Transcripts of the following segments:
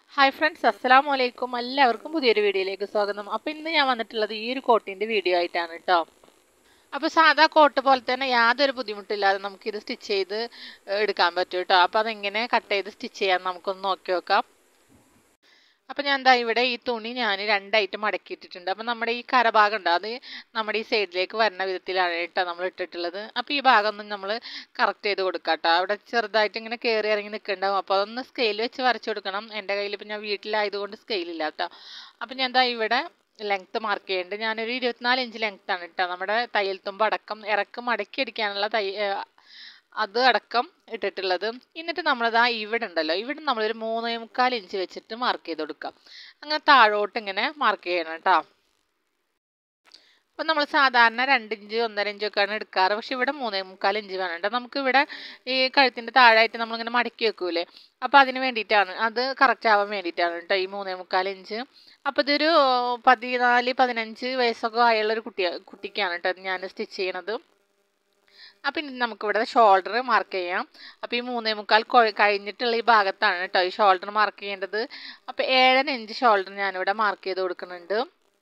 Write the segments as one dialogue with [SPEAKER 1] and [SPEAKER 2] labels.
[SPEAKER 1] hi friends അസ്സലാം വലൈക്കും എല്ലാവർക്കും പുതിയൊരു വീഡിയോയിലേക്ക് സ്വാഗതം അപ്പോൾ ഇന്ന് ഞാൻ വന്നിട്ടുള്ളത് ഈ ഒരു കോട്ടിൻ്റെ വീഡിയോ ആയിട്ടാണ് കേട്ടോ അപ്പോൾ സാധാ കോട്ട് പോലെ തന്നെ യാതൊരു ബുദ്ധിമുട്ടില്ലാതെ നമുക്കിത് സ്റ്റിച്ച് ചെയ്ത് എടുക്കാൻ പറ്റും കേട്ടോ അപ്പോൾ അതെങ്ങനെ കട്ട് ചെയ്ത് സ്റ്റിച്ച് ചെയ്യാൻ നമുക്കൊന്ന് നോക്കി നോക്കാം അപ്പോൾ ഞാൻ എന്താ ഇവിടെ ഈ തുണി ഞാൻ രണ്ടായിട്ട് മടക്കിയിട്ടിട്ടുണ്ട് അപ്പോൾ നമ്മുടെ ഈ കരഭാഗം ഉണ്ട് അത് നമ്മുടെ ഈ സൈഡിലേക്ക് വരുന്ന വിധത്തിലാണ് കേട്ടോ നമ്മൾ ഇട്ടിട്ടുള്ളത് അപ്പോൾ ഈ ഭാഗം ഒന്ന് നമ്മൾ കറക്റ്റ് ചെയ്ത് കൊടുക്കാം കേട്ടോ അവിടെ ചെറുതായിട്ട് ഇങ്ങനെ കയറി ഇറങ്ങി നിൽക്കുന്നുണ്ടാവും അപ്പോൾ അതൊന്ന് സ്കെയിൽ വെച്ച് വരച്ചു കൊടുക്കണം എൻ്റെ കയ്യിൽ ഇപ്പോൾ ഞാൻ വീട്ടിലായതുകൊണ്ട് സ്കെയിലില്ല കേട്ടോ അപ്പോൾ ഞാൻ എന്താ ഇവിടെ ലെങ്ത്ത് മാർക്ക് ചെയ്യുന്നുണ്ട് ഞാനൊരു ഇരുപത്തിനാല് ഇഞ്ച് ലെങ്ത്താണ് കേട്ടോ നമ്മുടെ തയ്യൽ തുമ്പ് അടക്കം ഇറക്കം മടക്കി അടിക്കാനുള്ള തൈ അത് അടക്കം ഇട്ടിട്ടുള്ളത് എന്നിട്ട് നമ്മളിതാ ഇവിടെ ഉണ്ടല്ലോ ഇവിടെ നമ്മളൊരു മൂന്നേ മുക്കാൽ ഇഞ്ച് വെച്ചിട്ട് മാർക്ക് ചെയ്ത് കൊടുക്കാം അങ്ങനെ താഴോട്ട് ഇങ്ങനെ മാർക്ക് ചെയ്യണം കേട്ടോ അപ്പം നമ്മൾ സാധാരണ രണ്ട് ഇഞ്ച് ഒന്നര ഇഞ്ചൊക്കെയാണ് എടുക്കാറ് പക്ഷെ ഇവിടെ മൂന്നേ മുക്കാൽ ഇഞ്ച് വേണം കേട്ടോ നമുക്ക് ഇവിടെ ഈ കഴുത്തിൻ്റെ താഴായിട്ട് നമ്മളിങ്ങനെ മടക്കി വെക്കൂലേ അപ്പോൾ അതിന് വേണ്ടിയിട്ടാണ് അത് കറക്റ്റ് ആവാൻ വേണ്ടിയിട്ടാണ് കേട്ടോ ഈ മൂന്നേ മുക്കാൽ ഇഞ്ച് അപ്പോൾ ഇതൊരു പതിനാല് പതിനഞ്ച് വയസ്സൊക്കെ ആയുള്ള ഒരു കുട്ടി കുട്ടിക്കാണ് കേട്ടോ ഞാൻ സ്റ്റിച്ച് ചെയ്യണത് അപ്പം ഇനി നമുക്കിവിടെ ഷോൾഡർ മാർക്ക് ചെയ്യാം അപ്പോൾ ഈ മൂന്നേ മുക്കാൽ കഴിഞ്ഞിട്ടുള്ള ഈ ഭാഗത്താണ് കേട്ടോ ഈ ഷോൾഡർ മാർക്ക് ചെയ്യേണ്ടത് അപ്പോൾ ഏഴര ഇഞ്ച് ഷോൾഡർ ഞാനിവിടെ മാർക്ക് ചെയ്ത് കൊടുക്കുന്നുണ്ട്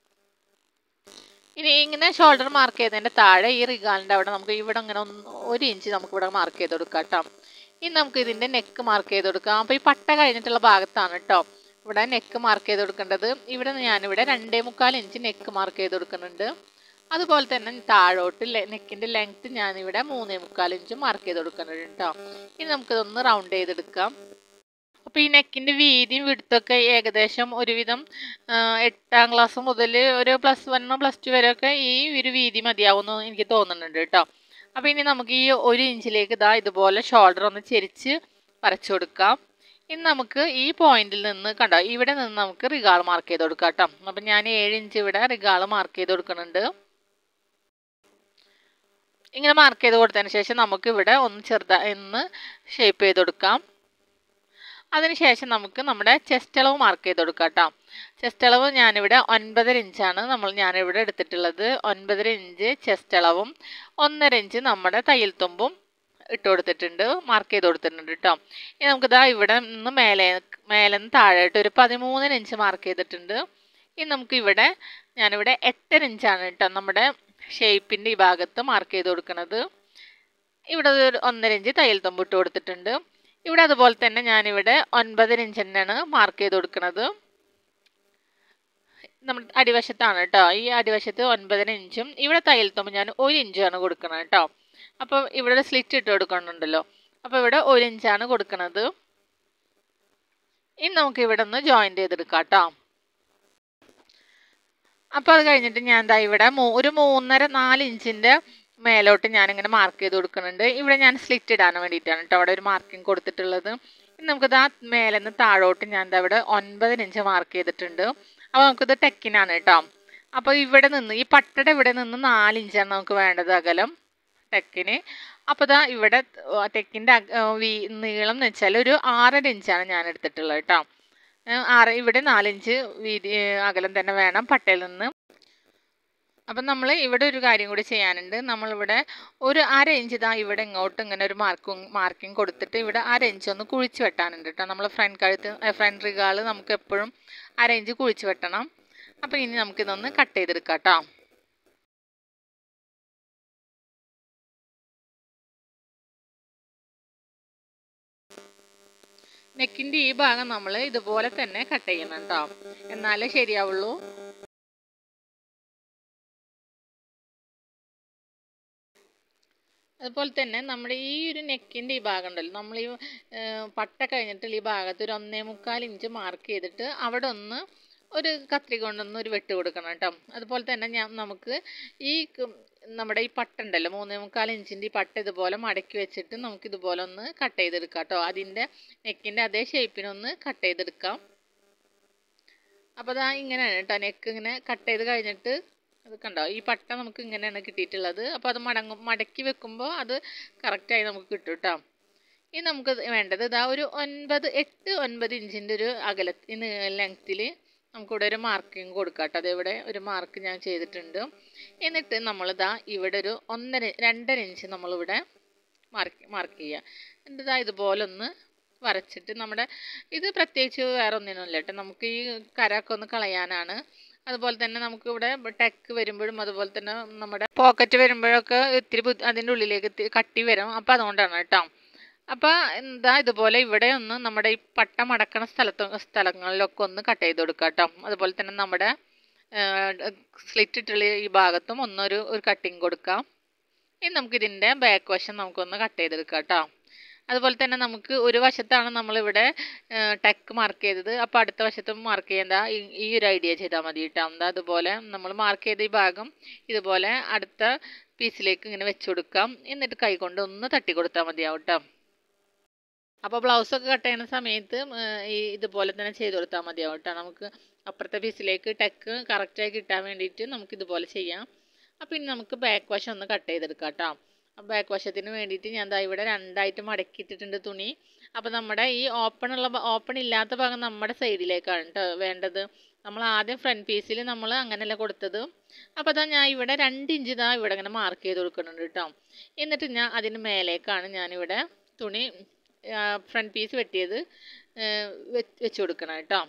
[SPEAKER 1] ഇനി ഇങ്ങനെ ഷോൾഡർ മാർക്ക് ചെയ്തതിൻ്റെ താഴെ ഈ റിഗാലിൻ്റെ അവിടെ നമുക്ക് ഇവിടെ ഇങ്ങനെ ഒന്ന് ഒരു ഇഞ്ച് നമുക്കിവിടെ മാർക്ക് ചെയ്ത് കൊടുക്കാം കേട്ടോ ഇനി നമുക്ക് ഇതിൻ്റെ നെക്ക് മാർക്ക് ചെയ്ത് കൊടുക്കാം അപ്പോൾ ഈ പട്ട കഴിഞ്ഞിട്ടുള്ള ഭാഗത്താണ് കേട്ടോ ഇവിടെ നെക്ക് മാർക്ക് ചെയ്ത് കൊടുക്കേണ്ടത് ഇവിടെ ഞാനിവിടെ രണ്ടേ മുക്കാൽ ഇഞ്ച് നെക്ക് മാർക്ക് ചെയ്ത് കൊടുക്കുന്നുണ്ട് അതുപോലെ തന്നെ താഴോട്ട് നെക്കിൻ്റെ ലെങ്ത്ത് ഞാനിവിടെ മൂന്നേ മുക്കാൽ ഇഞ്ച് മാർക്ക് ചെയ്ത് കൊടുക്കുന്നുണ്ട് കേട്ടോ ഇനി നമുക്കിതൊന്ന് റൗണ്ട് ചെയ്തെടുക്കാം അപ്പോൾ ഈ നെക്കിൻ്റെ വീതിയും വിടുത്തൊക്കെ ഏകദേശം ഒരുവിധം എട്ടാം ക്ലാസ് മുതൽ ഒരു പ്ലസ് വൺ പ്ലസ് ടു വരെയൊക്കെ ഈ ഒരു വീതി മതിയാവുമെന്ന് എനിക്ക് തോന്നുന്നുണ്ട് കേട്ടോ അപ്പോൾ ഇനി നമുക്ക് ഈ ഒരു ഇഞ്ചിലേക്ക് ഇതാ ഇതുപോലെ ഷോൾഡർ ഒന്ന് ചെരിച്ച് വരച്ചു കൊടുക്കാം ഇനി നമുക്ക് ഈ പോയിന്റിൽ നിന്ന് കണ്ടോ ഇവിടെ നിന്ന് നമുക്ക് റിഗാൾ മാർക്ക് ചെയ്ത് കൊടുക്കാം കേട്ടോ അപ്പം ഞാൻ ഏഴ് ഇഞ്ച് ഇവിടെ റിഗാൾ മാർക്ക് ചെയ്ത് കൊടുക്കുന്നുണ്ട് ഇങ്ങനെ മാർക്ക് ചെയ്ത് കൊടുത്തതിന് ശേഷം നമുക്ക് ഇവിടെ ഒന്ന് ചെറുതായി ഒന്ന് ഷേപ്പ് ചെയ്ത് കൊടുക്കാം അതിനുശേഷം നമുക്ക് നമ്മുടെ ചെസ്റ്റ് അളവ് മാർക്ക് ചെയ്ത് കൊടുക്കാം കേട്ടോ ചെസ്റ്റ് അളവ് ഞാനിവിടെ ഒൻപതര ഇഞ്ചാണ് നമ്മൾ ഞാനിവിടെ എടുത്തിട്ടുള്ളത് ഒൻപതര ഇഞ്ച് ചെസ്റ്റ് അളവും ഒന്നര ഇഞ്ച് നമ്മുടെ തയ്യൽ തുമ്പും ഇട്ട് കൊടുത്തിട്ടുണ്ട് മാർക്ക് ചെയ്ത് കൊടുത്തിട്ടുണ്ട് കേട്ടോ ഇനി നമുക്കിതാ ഇവിടെ നിന്ന് മേലെ മേലെ നിന്ന് താഴെയായിട്ട് ഒരു പതിമൂന്നര ഇഞ്ച് മാർക്ക് ചെയ്തിട്ടുണ്ട് ഇനി നമുക്ക് ഇവിടെ ഞാനിവിടെ എട്ടര ഇഞ്ചാണ് കേട്ടോ നമ്മുടെ ഷേപ്പിൻ്റെ ഈ ഭാഗത്ത് മാർക്ക് ചെയ്ത് കൊടുക്കുന്നത് ഇവിടെ ഒരു ഒന്നര ഇഞ്ച് തയ്യൽ തുമ്പ് ഇട്ട് കൊടുത്തിട്ടുണ്ട് ഇവിടെ അതുപോലെ തന്നെ ഞാനിവിടെ ഒൻപതര ഇഞ്ച് തന്നെയാണ് മാർക്ക് ചെയ്ത് കൊടുക്കുന്നത് നമ്മുടെ അടിവശത്താണ് കേട്ടോ ഈ അടിവശത്ത് ഒൻപതര ഇഞ്ചും ഇവിടെ തയ്യൽ തുമ്പ് ഞാൻ ഒരു ഇഞ്ചാണ് കൊടുക്കുന്നത് കേട്ടോ അപ്പോൾ ഇവിടെ സ്ലിറ്റ് ഇട്ട് കൊടുക്കുന്നുണ്ടല്ലോ അപ്പോൾ ഇവിടെ ഒരു ഇഞ്ചാണ് കൊടുക്കുന്നത് ഇനി നമുക്ക് ഇവിടെ നിന്ന് ജോയിൻ്റ് ചെയ്തെടുക്കാം കേട്ടോ അപ്പോൾ അത് കഴിഞ്ഞിട്ട് ഞാൻ എന്താ ഇവിടെ ഒരു മൂന്നര നാല് ഇഞ്ചിൻ്റെ മേലോട്ട് ഞാനിങ്ങനെ മാർക്ക് ചെയ്ത് കൊടുക്കുന്നുണ്ട് ഇവിടെ ഞാൻ സ്ലിറ്റ് ഇടാൻ വേണ്ടിയിട്ടാണ് കേട്ടോ അവിടെ ഒരു മാർക്കിംഗ് കൊടുത്തിട്ടുള്ളത് ഇനി നമുക്കിത് ആ മേലെ നിന്ന് താഴോട്ട് ഞാൻ എന്താ ഇവിടെ ഒൻപത് ഇഞ്ച് മാർക്ക് ചെയ്തിട്ടുണ്ട് അപ്പോൾ നമുക്കിത് ടെക്കിനാണ് കേട്ടോ അപ്പോൾ ഇവിടെ നിന്ന് ഈ പട്ടയുടെ ഇവിടെ നിന്ന് നാല് ഇഞ്ചാണ് നമുക്ക് വേണ്ടത് അകലം ടെക്കിന് അപ്പോൾ ഇതാ ഇവിടെ ടെക്കിൻ്റെ നീളം എന്ന് വെച്ചാൽ ഒരു ആറര ഇഞ്ചാണ് ഞാൻ എടുത്തിട്ടുള്ളത് കേട്ടോ ആറ് ഇവിടെ നാലിഞ്ച് വീതി അകലം തന്നെ വേണം പട്ടയിൽ നിന്ന് അപ്പം നമ്മൾ ഇവിടെ ഒരു കാര്യം കൂടി ചെയ്യാനുണ്ട് നമ്മളിവിടെ ഒരു അര ഇഞ്ച് ഇതാ ഇവിടെ ഇങ്ങോട്ട് ഇങ്ങനെ ഒരു മാർക്കും മാർക്കിംഗ് കൊടുത്തിട്ട് ഇവിടെ അര ഇഞ്ച് ഒന്ന് കുഴിച്ച് വെട്ടാനുണ്ട് കേട്ടോ നമ്മൾ ഫ്രണ്ട് കഴുത്ത് ഫ്രണ്ട് റിഗാൾ നമുക്ക് എപ്പോഴും അര ഇഞ്ച് കുഴിച്ച് വെട്ടണം അപ്പോൾ ഇനി നമുക്കിതൊന്ന് കട്ട് ചെയ്തെടുക്കാം കേട്ടോ നെക്കിൻ്റെ ഈ ഭാഗം നമ്മൾ ഇതുപോലെ തന്നെ കട്ട് ചെയ്യണം കേട്ടോ എന്നാലേ ശരിയാവുള്ളൂ അതുപോലെ തന്നെ നമ്മുടെ ഈ ഒരു നെക്കിൻ്റെ ഈ ഭാഗം ഉണ്ടല്ലോ നമ്മൾ ഈ പട്ട കഴിഞ്ഞിട്ടുള്ള ഈ ഭാഗത്ത് ഒരു ഒന്നേ മുക്കാൽ ഇഞ്ച് മാർക്ക് ചെയ്തിട്ട് അവിടെ ഒന്ന് ഒരു കത്രി കൊണ്ടൊന്ന് ഒരു വെട്ട് കൊടുക്കണം കേട്ടോ അതുപോലെ തന്നെ ഞാൻ നമുക്ക് ഈ നമ്മുടെ ഈ പട്ട ഉണ്ടല്ലോ മൂന്നേ മുക്കാൽ ഇഞ്ചിൻ്റെ ഈ പട്ട ഇതുപോലെ മടക്കി വെച്ചിട്ട് നമുക്ക് ഇതുപോലെ ഒന്ന് കട്ട് ചെയ്തെടുക്കാം കേട്ടോ അതിൻ്റെ നെക്കിൻ്റെ അതേ ഷേപ്പിനൊന്ന് കട്ട് ചെയ്തെടുക്കാം അപ്പോൾ അതാ ഇങ്ങനെയാണ് കേട്ടോ നെക്ക് ഇങ്ങനെ കട്ട് ചെയ്ത് കഴിഞ്ഞിട്ട് അത് കണ്ടോ ഈ പട്ട നമുക്ക് ഇങ്ങനെയാണ് കിട്ടിയിട്ടുള്ളത് അപ്പോൾ അത് മടങ്ങും മടക്കി വെക്കുമ്പോൾ അത് കറക്റ്റായി നമുക്ക് കിട്ടും കേട്ടോ ഇനി നമുക്ക് വേണ്ടത് ഇതാ ഒരു ഒൻപത് എട്ട് ഒൻപത് ഇഞ്ചിൻ്റെ ഒരു അകല ലെങ്ത്തിൽ നമുക്കിവിടെ ഒരു മാർക്കിങ് കൊടുക്കാം കേട്ടോ അതിവിടെ ഒരു മാർക്ക് ഞാൻ ചെയ്തിട്ടുണ്ട് എന്നിട്ട് നമ്മളിതാ ഇവിടെ ഒരു ഒന്നര രണ്ടര ഇഞ്ച് നമ്മളിവിടെ മാർക്ക് മാർക്ക് ചെയ്യുക എന്നിട്ട് ഇതാ ഇതുപോലെ ഒന്ന് വരച്ചിട്ട് നമ്മുടെ ഇത് പ്രത്യേകിച്ച് വേറെ ഒന്നിനുമില്ല കേട്ടോ നമുക്ക് ഈ കരമൊക്കെ ഒന്ന് കളയാനാണ് അതുപോലെ തന്നെ നമുക്ക് ഇവിടെ ടെക്ക് വരുമ്പോഴും അതുപോലെ തന്നെ നമ്മുടെ പോക്കറ്റ് വരുമ്പോഴൊക്കെ ഇത്തിരി ബുദ്ധി- അതിൻ്റെ ഉള്ളിലേക്ക് ഇത്തിരി കട്ടി വരും അപ്പോൾ അതുകൊണ്ടാണ് കേട്ടോ അപ്പോൾ എന്താ ഇതുപോലെ ഇവിടെ ഒന്ന് നമ്മുടെ ഈ പട്ട മടക്കണ സ്ഥലത്ത് സ്ഥലങ്ങളിലൊക്കെ ഒന്ന് കട്ട് ചെയ്ത് കൊടുക്കുക കേട്ടോ അതുപോലെ തന്നെ നമ്മുടെ സ്ലിറ്റ് ഇട്ടുള്ള ഈ ഭാഗത്തും ഒന്നൊരു ഒരു കട്ടിങ് കൊടുക്കാം ഇനി നമുക്കിതിൻ്റെ ബാക്ക് വശം നമുക്കൊന്ന് കട്ട് ചെയ്തെടുക്കാം കേട്ടോ അതുപോലെ തന്നെ നമുക്ക് ഒരു വശത്താണ് നമ്മളിവിടെ ടെക്ക് മാർക്ക് ചെയ്തത് അപ്പോൾ അടുത്ത വശത്തും മാർക്ക് ചെയ്യേണ്ട ഈ- ഈ ഒരു ഐഡിയ ചെയ്താൽ മതി കേട്ടോ എന്താ അതുപോലെ നമ്മൾ മാർക്ക് ചെയ്ത ഈ ഭാഗം ഇതുപോലെ അടുത്ത പീസിലേക്ക് ഇങ്ങനെ വെച്ച് കൊടുക്കാം എന്നിട്ട് കൈ കൊണ്ട് ഒന്ന് തട്ടി കൊടുത്താൽ മതിയാവും കേട്ടോ അപ്പോൾ ബ്ലൗസൊക്കെ കട്ട് ചെയ്യുന്ന സമയത്ത് ഉം, ഈ ഇതുപോലെ തന്നെ ചെയ്ത് കൊടുത്താൽ മതിയാവും കേട്ടോ നമുക്ക് അപ്പുറത്തെ പീസിലേക്ക് ടെക്ക് കറക്റ്റായി കിട്ടാൻ വേണ്ടിയിട്ട് നമുക്ക് ഇതുപോലെ ചെയ്യാം അപ്പോൾ ഇനി നമുക്ക് ബാക്ക് വശം ഒന്ന് കട്ട് ചെയ്തെടുക്കാം കേട്ടോ ബാക്ക് വശത്തിന് വേണ്ടിയിട്ട് ഞാൻ ദാ ഇവിടെ രണ്ടായിട്ട് മടക്കിയിട്ടിട്ടുണ്ട് തുണി അപ്പോൾ നമ്മുടെ ഈ ഓപ്പൺ ഉള്ള ഓപ്പൺ ഇല്ലാത്ത ഭാഗം നമ്മുടെ സൈഡിലേക്കാണ് കേട്ടോ വേണ്ടത് നമ്മൾ ആദ്യം ഫ്രണ്ട് പീസിൽ നമ്മൾ അങ്ങനെയല്ല കൊടുത്തത് അപ്പോൾ അതാ ഞാൻ ഇവിടെ രണ്ട് ഇഞ്ച് ഇതാ ഇവിടെ ഇങ്ങനെ മാർക്ക് ചെയ്ത് കൊടുക്കുന്നുണ്ട് കേട്ടോ എന്നിട്ട് ഞാൻ അതിന് മേലേക്കാണ് ഞാനിവിടെ തുണി ഫ്രണ്ട് പീസ് വെട്ടിയത് ആ, വെ- വെച്ച് കൊടുക്കണം കേട്ടോ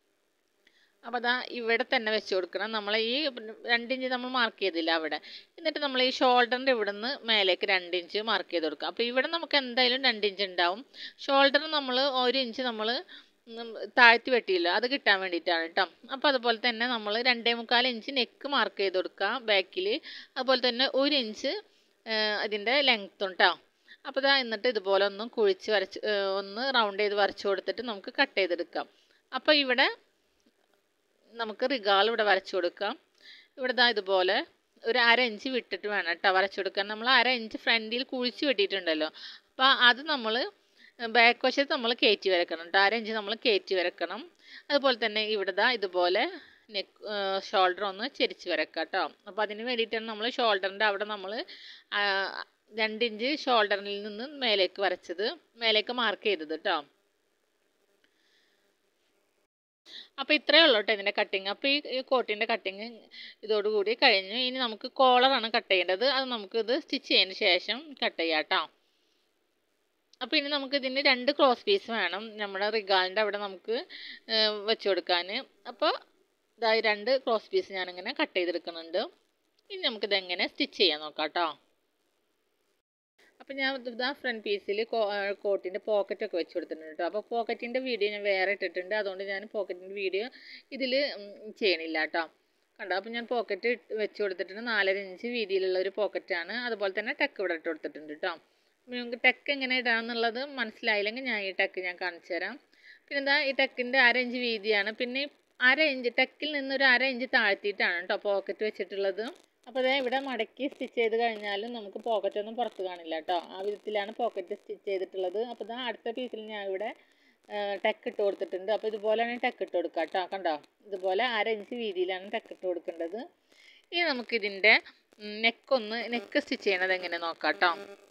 [SPEAKER 1] അപ്പോൾ അതാ ഇവിടെ തന്നെ വെച്ച് കൊടുക്കണം നമ്മൾ ഈ രണ്ട് ഇഞ്ച് നമ്മൾ മാർക്ക് ചെയ്തില്ല അവിടെ എന്നിട്ട് നമ്മൾ ഈ ഷോൾഡറിൻ്റെ ഇവിടെ നിന്ന് മേലേക്ക് രണ്ട് ഇഞ്ച് മാർക്ക് ചെയ്ത് കൊടുക്കുക അപ്പോൾ ഇവിടെ നമുക്ക് എന്തായാലും രണ്ട് ഇഞ്ച് ഉണ്ടാവും ഷോൾഡർ നമ്മൾ ഒരു ഇഞ്ച് നമ്മൾ താഴ്ത്തി വെട്ടിയില്ല അത് കിട്ടാൻ വേണ്ടിയിട്ടാണ് കേട്ടോ അപ്പോൾ അതുപോലെ തന്നെ നമ്മൾ രണ്ടേ മുക്കാൽ ഇഞ്ച് നെക്ക് മാർക്ക് ചെയ്ത് കൊടുക്കുക ബാക്കിൽ അതുപോലെ തന്നെ ഒരു ഇഞ്ച് അതിൻ്റെ ലെങ്ത്തും കേട്ടോ അപ്പോൾ ഇതാ എന്നിട്ട് ഇതുപോലെ ഒന്ന് കുഴിച്ച് വരച്ച് ആ, ഒന്ന് റൗണ്ട് ചെയ്ത് വരച്ച് കൊടുത്തിട്ട് നമുക്ക് കട്ട് ചെയ്തെടുക്കാം അപ്പോൾ ഇവിടെ നമുക്ക് റിഗാൾ ഇവിടെ വരച്ചു കൊടുക്കാം ഇവിടെ ദാ ഇതുപോലെ ഒരു അര ഇഞ്ച് വിട്ടിട്ട് വേണം കേട്ടോ വരച്ചു കൊടുക്കാൻ നമ്മൾ അര ഇഞ്ച് ഫ്രണ്ടിൽ കുഴിച്ച് വെട്ടിയിട്ടുണ്ടല്ലോ അപ്പോൾ അത് നമ്മൾ ബാക്ക് വശത്ത് നമ്മൾ കയറ്റി വരക്കണം കേട്ടോ അര ഇഞ്ച് നമ്മൾ കയറ്റി വരക്കണം അതുപോലെ തന്നെ ഇവിടെ ദാ ഇതുപോലെ നെക്ക് ഷോൾഡർ ഒന്ന് ചെരിച്ച് വരക്കാം കേട്ടോ അപ്പോൾ അതിന് വേണ്ടിയിട്ടാണ് നമ്മൾ ഷോൾഡറിൻ്റെ അവിടെ നമ്മൾ രണ്ട് ഇഞ്ച് ഷോൾഡറിൽ നിന്ന് മേലേക്ക് വരച്ചത് മേലേക്ക് മാർക്ക് ചെയ്തത് കേട്ടോ അപ്പോൾ ഇത്രയേ ഉള്ളൂ കേട്ടോ ഇതിൻ്റെ കട്ടിങ് അപ്പോൾ ഈ ഈ കോട്ടിൻ്റെ കട്ടിങ് ഇതോടുകൂടി കഴിഞ്ഞു ഇനി നമുക്ക് കോളറാണ് കട്ട് ചെയ്യേണ്ടത് അത് നമുക്കിത് സ്റ്റിച്ച് ചെയ്തതിന് ശേഷം കട്ട് ചെയ്യാം കേട്ടോ അപ്പോൾ ഇനി നമുക്ക് ഇതിന് രണ്ട് ക്രോസ് പീസ് വേണം നമ്മുടെ റിഗാളിൻ്റെ അവിടെ നമുക്ക് വെച്ച് കൊടുക്കാൻ അപ്പോൾ ഇതായി രണ്ട് ക്രോസ് പീസ് ഞാനിങ്ങനെ കട്ട് ചെയ്തെടുക്കുന്നുണ്ട് ഇനി നമുക്കിത് എങ്ങനെ സ്റ്റിച്ച് ചെയ്യാൻ നോക്കാം കേട്ടോ അപ്പോൾ ഞാൻ ഇതാ ഫ്രണ്ട് പീസിൽ കോട്ടിൻ്റെ പോക്കറ്റൊക്കെ വെച്ച് കൊടുത്തിട്ടുണ്ട് കേട്ടോ അപ്പോൾ പോക്കറ്റിൻ്റെ വീഡിയോ ഞാൻ വേറെ ഇട്ടിട്ടുണ്ട് അതുകൊണ്ട് ഞാൻ പോക്കറ്റിൻ്റെ വീഡിയോ ഇതിൽ ചെയ്യണില്ല കേട്ടോ കണ്ടോ അപ്പോൾ ഞാൻ പോക്കറ്റ് വെച്ച് കൊടുത്തിട്ടുണ്ട് നാലര ഇഞ്ച് വീതിയിലുള്ള ഒരു പോക്കറ്റാണ് അതുപോലെ തന്നെ ടെക്ക് ഇവിടെ ഇട്ട് കൊടുത്തിട്ടുണ്ട് കേട്ടോ അപ്പോൾ നിങ്ങൾക്ക് ടെക്ക് എങ്ങനെ ഇടാമെന്നുള്ളത് മനസ്സിലായില്ലെങ്കിൽ ഞാൻ ഈ ടെക്ക് ഞാൻ കാണിച്ചു തരാം പിന്നെ എന്താ ഈ ടെക്കിൻ്റെ അര ഇഞ്ച് വീതിയാണ് പിന്നെ ഈ അര ഇഞ്ച് ടെക്കിൽ നിന്നൊരു അര ഇഞ്ച് താഴ്ത്തിയിട്ടാണ് കേട്ടോ പോക്കറ്റ് വെച്ചിട്ടുള്ളത് അപ്പോൾ അതേ ഇവിടെ മടക്കി സ്റ്റിച്ച് ചെയ്ത് കഴിഞ്ഞാലും നമുക്ക് പോക്കറ്റ് ഒന്നും പുറത്ത് കാണില്ല കേട്ടോ ആ വിധത്തിലാണ് പോക്കറ്റ് സ്റ്റിച്ച് ചെയ്തിട്ടുള്ളത് അപ്പോൾ ഇതാ അടുത്ത പീസിൽ ഞാൻ ഇവിടെ ടെക്ക് ഇട്ട് കൊടുത്തിട്ടുണ്ട് അപ്പോൾ ഇതുപോലെയാണ് ടെക്ക് ഇട്ട് കൊടുക്കുക കേട്ടോ കണ്ടോ ഇതുപോലെ അര ഇഞ്ച് വീതിയിലാണ് ടെക്ക് ഇട്ട് കൊടുക്കേണ്ടത് ഇനി നമുക്കിതിൻ്റെ നെക്കൊന്ന് നെക്ക് സ്റ്റിച്ച് ചെയ്യണത് എങ്ങനെ നോക്കാം കേട്ടോ